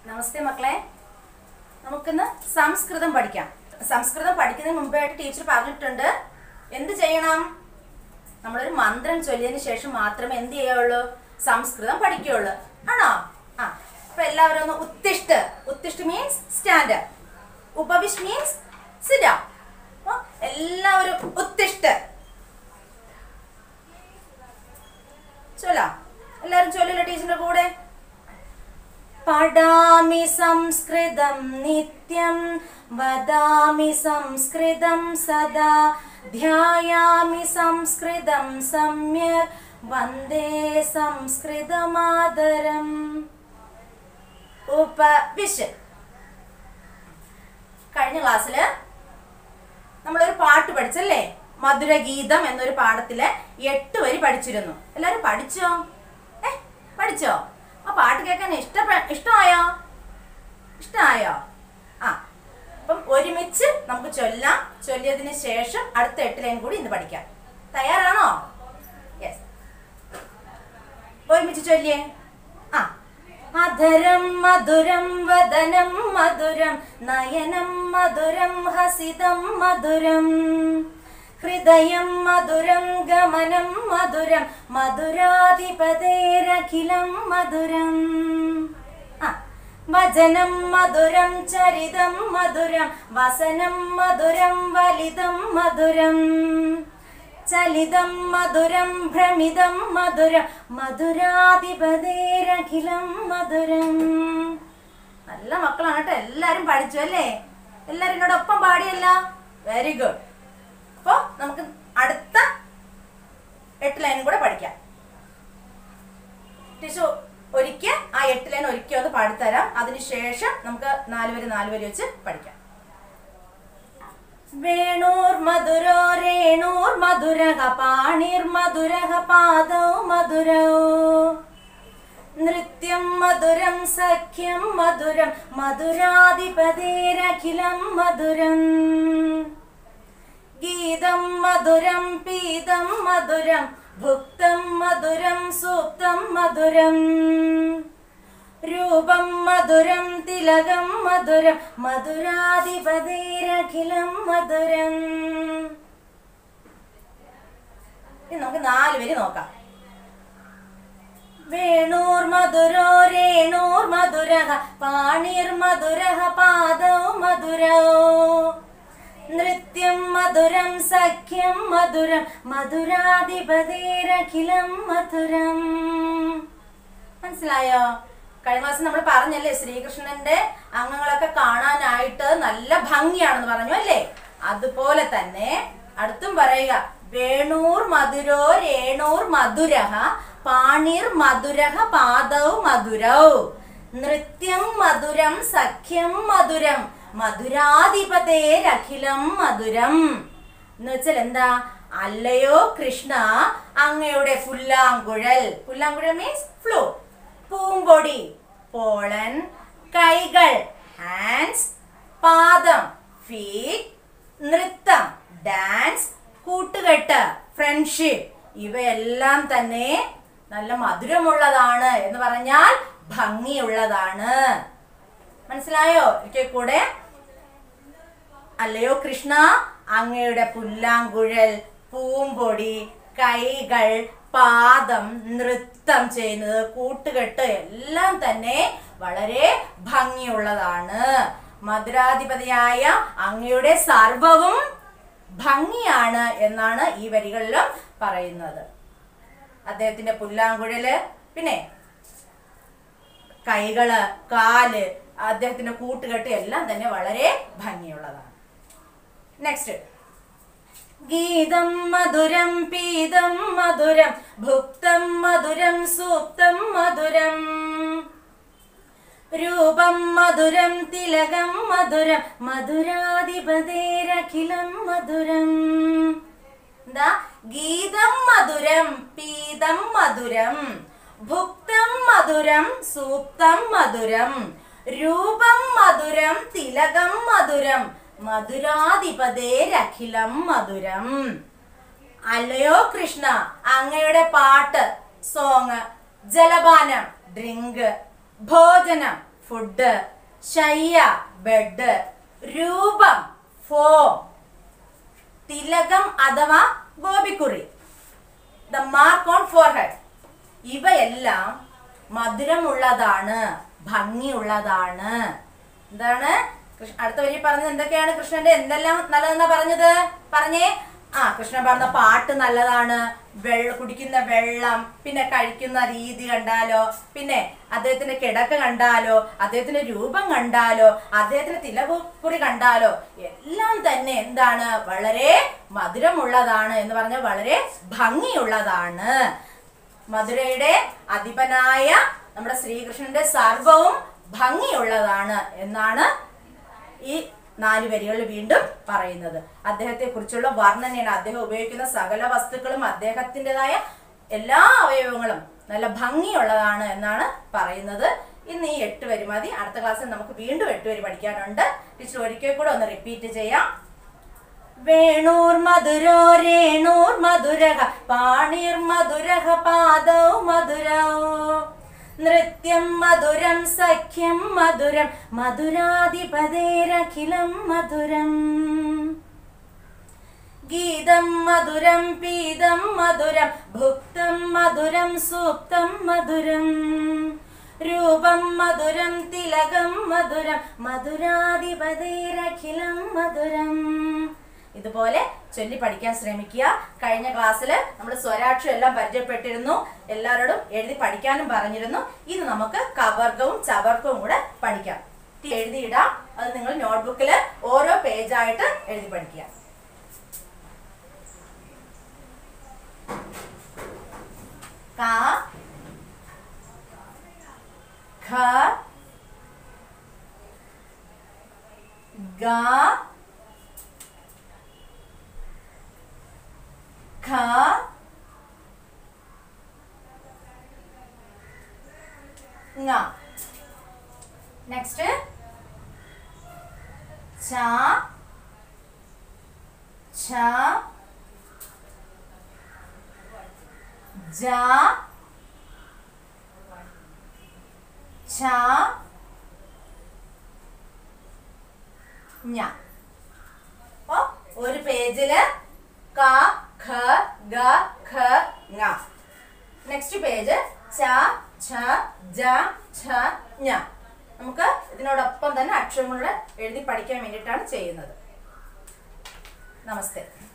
നമസ്തേ മക്കളെ നമുക്കിന്ന് സംസ്കൃതം പഠിക്കാം സംസ്കൃതം പഠിക്കുന്നതിന് മുമ്പായിട്ട് ടീച്ചർ പറഞ്ഞിട്ടുണ്ട് എന്ത് ചെയ്യണം നമ്മളൊരു മന്ത്രം ചൊല്ലിയതിന് ശേഷം മാത്രമേ എന്ത് ചെയ്യുള്ളൂ സംസ്കൃതം പഠിക്കുകയുള്ളൂ ആണോ ആ അപ്പൊ എല്ലാവരും ഒന്ന് ഉത്തിഷ്ട് ഉത്തിഷ്ട് മീൻസ് സ്റ്റാൻഡ് ഉപവിഷ് മീൻസ് സിഡ എല്ലാവരും ഉത്തിഷ്ട് ചൊല്ലാം എല്ലാവരും ചൊല്ലല്ലോ ടീച്ചറിന്റെ കൂടെ പഠാമി സംസ്കൃതം നിത്യം വദാമി സംസ്കൃതം സദാ ധ്യായാമി സംസ്കൃതം സമ്യക് വന്ദേ സംസ്കൃതമാതരം ഉപവിശ് കഴിഞ്ഞ ക്ലാസ്സിൽ നമ്മളൊരു പാട്ട് പഠിച്ചല്ലേ മധുരഗീതം എന്നൊരു പാഠത്തില് എട്ട് വരി പഠിച്ചിരുന്നു എല്ലാരും പഠിച്ചോ ഏ പഠിച്ചോ ആ പാട്ട് കേൾക്കാൻ ഇഷ്ട ഇഷ്ടമായോ ഇഷ്ടമായോ ആ അപ്പം ഒരുമിച്ച് നമുക്ക് ചൊല്ലാം ചൊല്ലിയതിന് ശേഷം അടുത്ത എട്ട് ലൈൻ കൂടി ഇന്ന് പഠിക്കാം തയ്യാറാണോ യെസ് ഒരുമിച്ച് ചൊല്ലിയേ ആ അധരം മധുരം വദനം മധുരം നയനം മധുരം ഹസിതം മധുരം ഹൃദയം മധുരം ഗമനം മധുരം മധുരാധിപതേരഖിലം മധുരം ആ വചനം മധുരം ചരിതം മധുരം വസനം മധുരം വലിതം മധുരം ചലിതം മധുരം ഭ്രമിതം മധുരം മധുരാധിപതേരഖിലം മധുരം നല്ല മക്കളാണ് കേട്ടോ എല്ലാരും പഠിച്ചു അല്ലേ എല്ലാരും എന്നോടൊപ്പം പാടിയല്ല വെരി ഗുഡ് അപ്പൊ നമുക്ക് അടുത്ത എട്ട് ലൈനും കൂടെ പഠിക്കാം ടീച്ചർ ഒരിക്കൽ ആ എട്ട് ലൈൻ ഒരിക്കൽ ഒന്ന് പാടിത്തരാം അതിനുശേഷം നമുക്ക് നാല് വരി നാല് വരി വെച്ച് പഠിക്കാം വേണോർമധുരോ രേണോർമധുരഃ പാണിർമധുരഃ പാദൗ മധുരൗ നൃത്യം മധുരം സഖ്യം മധുരം മധുരാധിപതേരഖിലം മധുരം ഗീതം മധുരം പീതം മധുരം ഭുക്തം മധുരം സൂക്തം മധുരം രൂപം മധുരം തിലകം മധുരം മധുരാധിപതേരഖിലം മധുരം ഇനി നമുക്ക് നാല് പേര് നോക്കാം വേണൂർ മധുരോ രേണൂർ മധുരഃ പാണിർ മധുരഃ പാദൗ മധുരോ നൃത്യം മധുരം സഖ്യം മധുരം മധുരാധിപതേരഖിലം മധുരം മനസ്സിലായോ കഴിഞ്ഞ മാസം നമ്മൾ പറഞ്ഞല്ലേ ശ്രീകൃഷ്ണന്റെ അംഗങ്ങളൊക്കെ കാണാനായിട്ട് നല്ല ഭംഗിയാണെന്ന് പറഞ്ഞു അല്ലേ അതുപോലെ തന്നെ അടുത്തും പറയുക വേണൂർ മധുരോ രേണൂർ മധുരഃ പാണിർ മധുരഃ പാദൗ മധുരൗ നൃത്യം മധുരം സഖ്യം മധുരം മധുരാധിപതേരഖിലം മധുരം എന്ന് വെച്ചാൽ എന്താ അല്ലയോ കൃഷ്ണ അങ്ങയുടെ പുല്ലാങ്കുഴൽ പുല്ലാങ്കുഴൽ മീൻസ് ഫ്ലൂ പൂമ്പൊടി പോളൻ കൈകൾ ഹാൻഡ്സ് പാദം ഫീറ്റ് നൃത്തം ഡാൻസ് കൂട്ടുകെട്ട് ഫ്രണ്ട്ഷിപ്പ് ഇവയെല്ലാം തന്നെ നല്ല മധുരമുള്ളതാണ് എന്ന് പറഞ്ഞാൽ ഭംഗിയുള്ളതാണ് മനസ്സിലായോ ഒരിക്കൽ കൂടെ അല്ലയോ കൃഷ്ണ അങ്ങയുടെ പുല്ലാങ്കുഴൽ പൂമ്പൊടി കൈകൾ പാദം നൃത്തം ചെയ്യുന്നത് കൂട്ടുകെട്ട് എല്ലാം തന്നെ വളരെ ഭംഗിയുള്ളതാണ് മധുരാധിപതിയായ അങ്ങയുടെ സർവവും ഭംഗിയാണ് എന്നാണ് ഈ വരികളിലും പറയുന്നത് അദ്ദേഹത്തിന്റെ പുല്ലാങ്കുഴല് പിന്നെ കൈകള് കാല് അദ്ദേഹത്തിന്റെ കൂട്ടുകെട്ട് എല്ലാം തന്നെ വളരെ ഭംഗിയുള്ളതാണ് നെക്സ്റ്റ് ഗീതം മധുരം പീതം മധുരം ഭുക്തം മധുരം സൂക്തം മധുരം രൂപം മധുരം തിലകം മധുരം മധുരാധിപതേരഖിലം മധുരം എന്താ ഗീതം മധുരം പീതം മധുരം ഭുക്തം മധുരം സൂക്തം മധുരം രൂപം മധുരം തിലകം മധുരം മധുരാധിപതേരഖിലം മധുരം അല്ലയോ കൃഷ്ണ അങ്ങയുടെ പാട്ട് സോങ് ജലപാനം ഡ്രിങ്ക് ഭോജനം ഫുഡ് ശയ്യ ബെഡ് രൂപം ഫോം തിലകം അഥവാ ഗോപിക്കുറി ദ മാർക്ക് ഓൺ ഫോർഹെഡ് ഇവയെല്ലാം മധുരമുള്ളതാണ് ഭംഗിയുള്ളതാണ് എന്താണ് കൃഷ്ണ അടുത്ത വരി പറഞ്ഞത് എന്തൊക്കെയാണ് കൃഷ്ണന്റെ എന്തെല്ലാം നല്ലതെന്നാ പറഞ്ഞത് പറഞ്ഞേ ആ കൃഷ്ണൻ പറഞ്ഞ പാട്ട് നല്ലതാണ് വെള്ള കുടിക്കുന്ന വെള്ളം പിന്നെ കഴിക്കുന്ന രീതി കണ്ടാലോ പിന്നെ അദ്ദേഹത്തിന്റെ കിടക്ക കണ്ടാലോ അദ്ദേഹത്തിന്റെ രൂപം കണ്ടാലോ അദ്ദേഹത്തിന്റെ തിലകുറി കണ്ടാലോ എല്ലാം തന്നെ എന്താണ് വളരെ മധുരമുള്ളതാണ് എന്ന് പറഞ്ഞാൽ വളരെ ഭംഗിയുള്ളതാണ് മധുരയുടെ അധിപനായ നമ്മുടെ ശ്രീകൃഷ്ണന്റെ സർവവും ഭംഗിയുള്ളതാണ് എന്നാണ് ഈ നാല് വരികളിൽ വീണ്ടും പറയുന്നത് അദ്ദേഹത്തെ കുറിച്ചുള്ള വർണ്ണനയാണ് അദ്ദേഹം ഉപയോഗിക്കുന്ന സകല വസ്തുക്കളും അദ്ദേഹത്തിൻ്റെതായ എല്ലാ അവയവങ്ങളും നല്ല ഭംഗിയുള്ളതാണ് എന്നാണ് പറയുന്നത് ഇന്ന് ഈ എട്ട് വരി മതി അടുത്ത ക്ലാസ്സിൽ നമുക്ക് വീണ്ടും എട്ട് വരി പഠിക്കാനുണ്ട് ടീച്ചർ ഒരിക്കൽ കൂടെ ഒന്ന് റിപ്പീറ്റ് ചെയ്യാം വേണൂർ മധുരോ രേണൂർ മധുരഹ പാണിർ മധുരഹ പാദൗ മധുരൗ നൃത്യം മധുരം സഖ്യം മധുരം മധുരാധിപതേരഖിലം മധുരം ഗീതം മധുരം പീതം മധുരം ഭുക്തം മധുരം സൂക്തം മധുരം രൂപം മധുരം തിലകം മധുരം മധുരാധിപതേരഖിലം മധുരം ഇതുപോലെ ചൊല്ലി പഠിക്കാൻ ശ്രമിക്കുക കഴിഞ്ഞ ക്ലാസ്സിൽ നമ്മൾ സ്വരാക്ഷരം എല്ലാം പരിചയപ്പെട്ടിരുന്നു എല്ലാവരോടും എഴുതി പഠിക്കാനും പറഞ്ഞിരുന്നു ഇന്ന് നമുക്ക് കവർഗവും ചവർഗവും കൂടെ പഠിക്കാം എഴുതിയിടാം അത് നിങ്ങൾ നോട്ട്ബുക്കിൽ ഓരോ പേജായിട്ട് എഴുതി പഠിക്കുക ക ഖ ഗ ഖ ങ നെക്സ്റ്റ് ച ഛ ജ ഛ ഞ അപ്പൊ ഒരു പേജില് ക ഖ ഗ ഖ ങ നെക്സ്റ്റ് പേജ് ച ഛ ജ ഛ ഞ നമുക്ക് ഇതിനോടൊപ്പം തന്നെ അക്ഷരങ്ങളുടെ എഴുതി പഠിക്കാൻ വേണ്ടിയിട്ടാണ് ചെയ്യുന്നത് നമസ്തേ